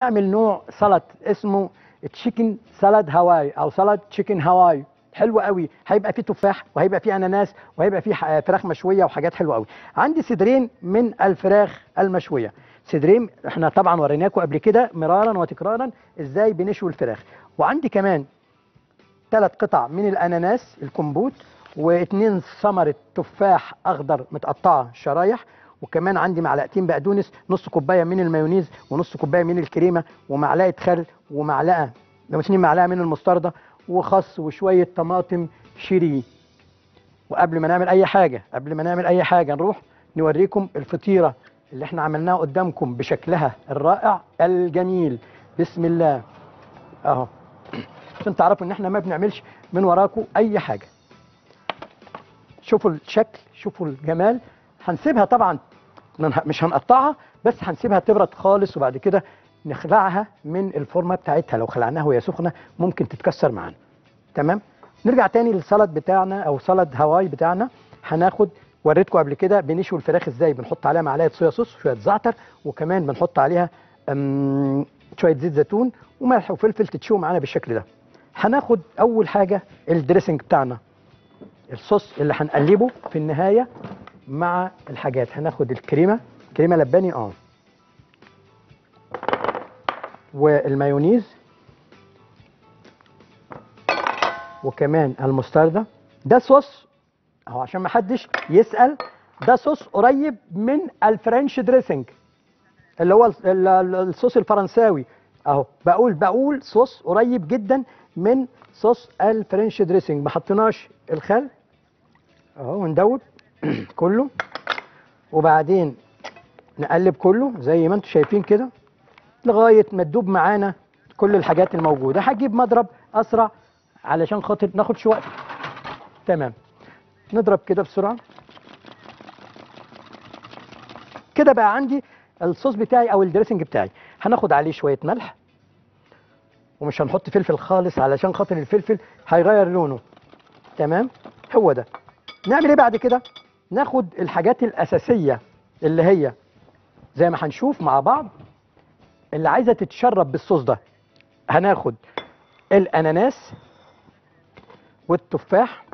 نعمل نوع سلطه اسمه تشيكن سالاد هواي او سلطه تشيكن هواي حلو قوي هيبقى فيه تفاح وهيبقى فيه اناناس وهيبقى فيه ح- فراخ مشويه وحاجات حلوه قوي عندي صدرين من الفراخ المشويه صدرين احنا طبعا وريناكم قبل كده مرارا وتكرارا ازاي بنشوي الفراخ وعندي كمان ثلاث قطع من الاناناس الكمبوت واثنين ثمره تفاح اخضر متقطعه شرايح وكمان عندي معلقتين بقدونس نص كوبايه من المايونيز ونص كوبايه من الكريمه ومعلقه خل ومعلقه لو اتنين معلقه من المستردة وخس وشويه طماطم شيري وقبل ما نعمل اي حاجه قبل ما نعمل اي حاجه نروح نوريكم الفطيره اللي احنا عملناها قدامكم بشكلها الرائع الجميل بسم الله اهو عشان تعرفوا ان احنا ما بنعملش من وراكم اي حاجه شوفوا الشكل شوفوا الجمال هنسيبها طبعا منها- مش هنقطعها بس هنسيبها تبرد خالص وبعد كده نخلعها من الفورمه بتاعتها لو خلعناها وهي سخنه ممكن تتكسر معانا تمام نرجع تاني للسلطه بتاعنا او سلطه هواي بتاعنا هناخد وريتكم قبل كده بنشوي الفراخ ازاي بنحط عليها معلقه صويا صوص وشويه زعتر وكمان بنحط عليها أم، شويه زيت زيتون وملح وفلفل تتشوي معانا بالشكل ده هناخد اول حاجه الدريسنج بتاعنا الصوص اللي هنقلبه في النهايه مع الحاجات هناخد الكريمه كريمه لباني اه والمايونيز وكمان المستردة ده صوص اهو عشان ما حدش يسأل ده صوص قريب من الفرنش دريسنج اللي هو ال- ال- الصوص الفرنساوي اهو بقول بقول صوص قريب جدا من صوص الفرنش دريسنج ما حطيناش الخل اهو وندوب كله وبعدين نقلب كله زي ما انتم شايفين كده لغايه ما تدوب معانا كل الحاجات الموجوده هجيب مضرب اسرع علشان خاطر ناخدش وقت تمام نضرب كده بسرعه كده بقى عندي الصوص بتاعي او الدريسنج بتاعي هناخد عليه شويه ملح ومش هنحط فلفل خالص علشان خاطر الفلفل هيغير لونه تمام هو ده نعمل ايه بعد كده ناخد الحاجات الاساسيه اللي هي زي ما هنشوف مع بعض اللي عايزه تتشرب بالصوص ده هناخد الاناناس والتفاح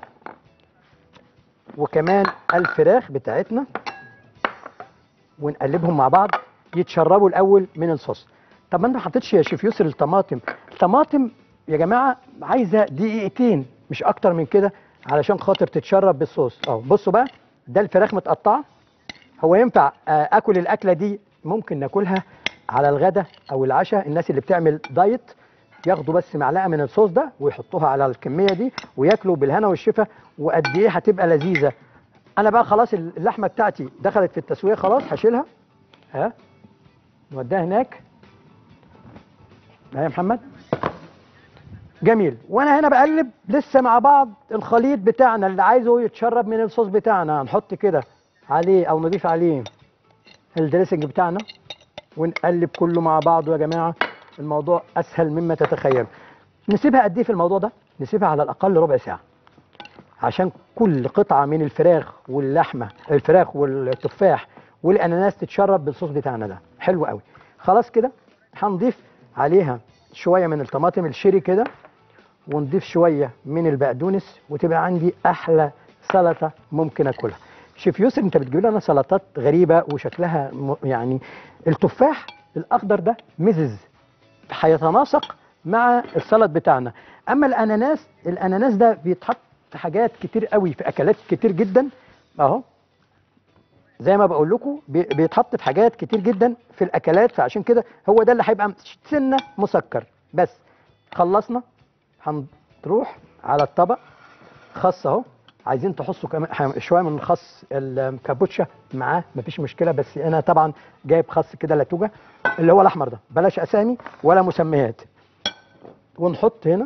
وكمان الفراخ بتاعتنا ونقلبهم مع بعض يتشربوا الاول من الصوص طب ما انت ما حطيتش يا شيف يسر الطماطم الطماطم يا جماعه عايزه دقيقتين مش اكتر من كده علشان خاطر تتشرب بالصوص اهو بصوا بقى ده الفراخ متقطعه هو ينفع آه، اكل الاكله دي ممكن ناكلها على الغدا او العشاء الناس اللي بتعمل دايت ياخدوا بس معلقه من الصوص ده ويحطوها على الكميه دي وياكلوا بالهنا والشفا وقد ايه هتبقى لذيذه انا بقى خلاص اللحمه بتاعتي دخلت في التسويه خلاص هشيلها ها نوديها هناك ها يا محمد جميل وانا هنا بقلب لسه مع بعض الخليط بتاعنا اللي عايزه يتشرب من الصوص بتاعنا هنحط كده عليه او نضيف عليه الدريسنج بتاعنا ونقلب كله مع بعضه يا جماعه الموضوع اسهل مما تتخيل نسيبها قد ايه في الموضوع ده نسيبها على الاقل ربع ساعه عشان كل قطعه من الفراخ واللحمه الفراخ والتفاح والاناناس تتشرب بالصوص بتاعنا ده حلو قوي خلاص كده هنضيف عليها شويه من الطماطم الشيري كده ونضيف شويه من البقدونس وتبقى عندي احلى سلطه ممكن اكلها شيف يوسف انت بتجيب لنا سلطات غريبه وشكلها م- يعني التفاح الاخضر ده مزز هيتناسق مع السلط بتاعنا اما الاناناس الاناناس ده بيتحط في حاجات كتير قوي في اكلات كتير جدا اهو زي ما بقول لكم بي- بيتحط في حاجات كتير جدا في الاكلات فعشان كده هو ده اللي هيبقى سنه مسكر بس خلصنا هنروح على الطبق خس اهو عايزين تحطوا كمان ح- شويه من خس الكابوتشا معاه مفيش مشكله بس انا طبعا جايب خس كده لاتوجا اللي هو الاحمر ده بلاش اسامي ولا مسميات ونحط هنا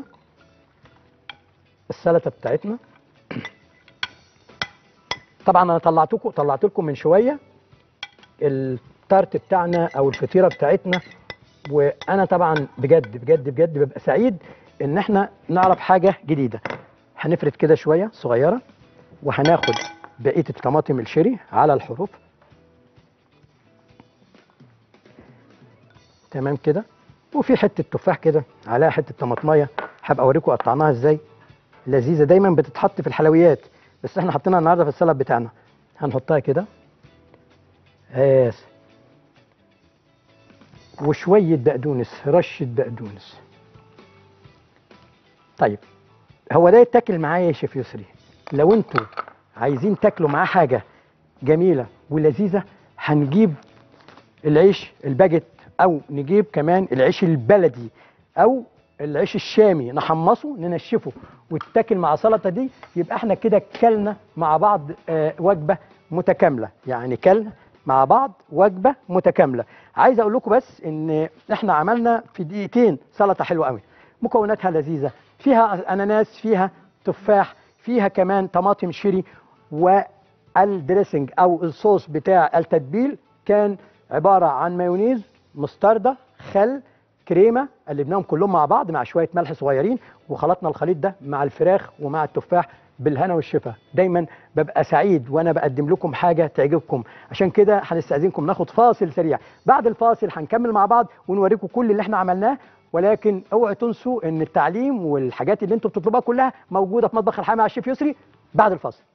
السلطه بتاعتنا طبعا انا طلعتكم طلعت لكم من شويه التارت بتاعنا او الفطيره بتاعتنا وانا طبعا بجد بجد بجد ببقى سعيد ان احنا نعرف حاجه جديده هنفرد كده شويه صغيره وهناخد بقيه الطماطم الشيري على الحروف تمام كده وفي حته تفاح كده عليها حته طماطمايه هبقى اوريكم قطعناها ازاي لذيذه دايما بتتحط في الحلويات بس احنا حاطينها النهارده في السلطه بتاعنا هنحطها كده بس وشويه بقدونس رشه بقدونس طيب هو ده يتاكل معايا يا شيف يسري لو انتوا عايزين تاكلوا معاه حاجه جميله ولذيذه هنجيب العيش الباجيت او نجيب كمان العيش البلدي او العيش الشامي نحمصه ننشفه وتاكل مع سلطه دي يبقى احنا كده كلنا مع بعض آه وجبه متكامله يعني كلنا مع بعض وجبه متكامله عايز اقول لكم بس ان احنا عملنا في دقيقتين سلطه حلوه قوي مكوناتها لذيذه فيها اناناس فيها تفاح فيها كمان طماطم شيري والدريسنج او الصوص بتاع التتبيل كان عباره عن مايونيز مستردة خل كريمه قلبناهم كلهم مع بعض مع شويه ملح صغيرين وخلطنا الخليط ده مع الفراخ ومع التفاح بالهنا والشفا دايما ببقى سعيد وانا بقدم لكم حاجه تعجبكم عشان كده هنستاذنكم ناخد فاصل سريع بعد الفاصل هنكمل مع بعض ونوريكم كل اللي احنا عملناه ولكن اوعوا تنسوا ان التعليم والحاجات اللي انتم بتطلبوها كلها موجوده في مطبخ الحامي مع الشيف يسري بعد الفاصل